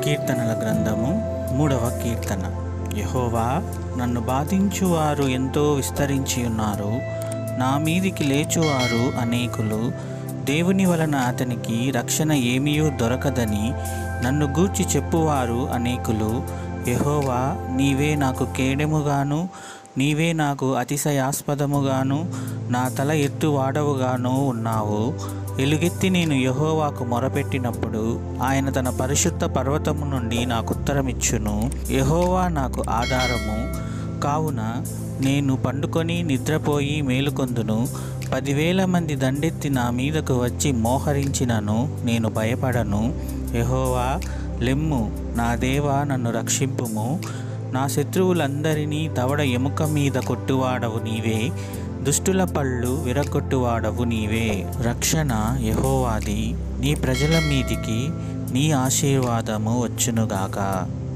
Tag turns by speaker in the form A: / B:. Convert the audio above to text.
A: కీర్తనల గ్రంథము మూడవ కీర్తన యహోవా నన్ను బాధించువారు ఎంతో విస్తరించి ఉన్నారు నా మీదికి లేచువారు అనేకులు దేవుని వలన అతనికి రక్షణ ఏమీయూ దొరకదని నన్ను గూర్చి చెప్పువారు అనేకులు యహోవా నీవే నాకు కేడెముగాను నీవే నాకు అతిశయాస్పదముగాను నా తల ఎత్తు వాడవుగాను ఉన్నావు ఎలుగెత్తి నేను యహోవాకు మొరపెట్టినప్పుడు ఆయన తన పరిశుద్ధ పర్వతము నుండి నాకు ఉత్తరమిచ్చును యహోవా నాకు ఆధారము కావున నేను పండుకొని నిద్రపోయి మేలుకొందును పదివేల మంది దండెత్తి నా మీదకు వచ్చి మోహరించినను నేను భయపడను యహోవా లెమ్ము నా దేవా నన్ను రక్షింపుము నా శత్రువులందరినీ దవడ ఎముక మీద కొట్టువాడవు నీవే దుష్టుల పళ్ళు విరగొట్టువాడవు నీవే రక్షణ యహోవాది నీ ప్రజల మీదికి నీ ఆశీర్వాదము వచ్చునుగాక